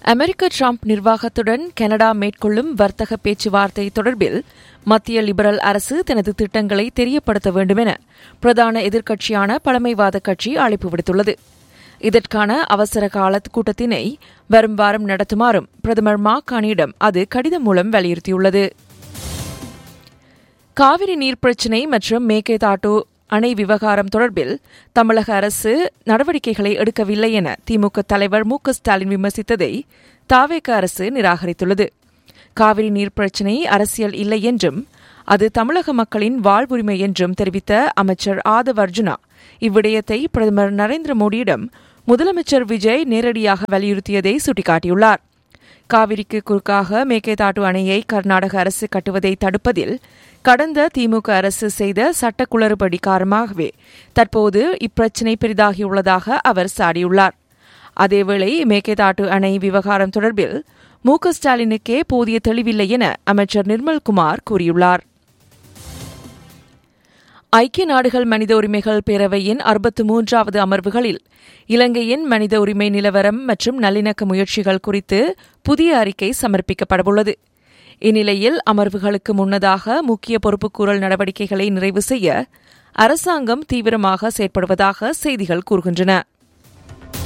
அமெரிக்க Trump நிர்வாகத்துடன் Canada மேற்கொள்ளும் வர்த்தக பேச்சுவார்த்தை தொடர்பில் மத்திய லிபரல் அரசு தனது திட்டங்களை தெரியப்படுத்த வேண்டும் என பிரதான எதிர்க்கட்சியான பழமைவாத கட்சி அழைப்பு விடுத்துள்ளது இதற்கான அவசர கால கூட்டத்தினை வரும் வாரம் நடத்துமாறும் பிரதமர் மாகாணியிடம் அது கடிதம் மூலம் வலியுறுத்தியுள்ளது காவிரி நீர் பிரச்சினை மற்றும் மேகேதாட்டு அணை விவகாரம் தொடர்பில் தமிழக அரசு நடவடிக்கைகளை எடுக்கவில்லை என திமுக தலைவர் மு ஸ்டாலின் விமர்சித்ததை தாவேக அரசு நிராகரித்துள்ளது காவிரி நீர் பிரச்சினை அரசியல் இல்லை என்றும் அது தமிழக மக்களின் வாழ்வுரிமை என்றும் தெரிவித்த அமைச்சர் ஆதவ் அர்ஜுனா இவ்விடயத்தை பிரதமர் நரேந்திர மோடியிடம் முதலமைச்சர் விஜய் நேரடியாக வலியுறுத்தியதை சுட்டிக்காட்டியுள்ளார் காவிரிக்கு குறுக்காக மேகேதாட்டு அணையை கர்நாடக அரசு கட்டுவதை தடுப்பதில் கடந்த திமுக அரசு செய்த சட்ட குளறுபடி காரணமாகவே தற்போது இப்பிரச்சினை பெரிதாகியுள்ளதாக அவர் சாடியுள்ளார் அதேவேளை மேகேதாட்டு அணை விவகாரம் தொடர்பில் மு க ஸ்டாலினுக்கே போதிய தெளிவில்லை என அமைச்சர் நிர்மல்குமார் கூறியுள்ளார் ஐக்கிய நாடுகள் மனித உரிமைகள் பேரவையின் அறுபத்து மூன்றாவது அமர்வுகளில் இலங்கையின் மனித உரிமை நிலவரம் மற்றும் நல்லிணக்க முயற்சிகள் குறித்து புதிய அறிக்கை சமர்ப்பிக்கப்படவுள்ளது இந்நிலையில் அமர்வுகளுக்கு முன்னதாக முக்கிய பொறுப்புக்கூறல் நடவடிக்கைகளை நிறைவு செய்ய அரசாங்கம் தீவிரமாக செயற்படுவதாக செய்திகள் கூறுகின்றன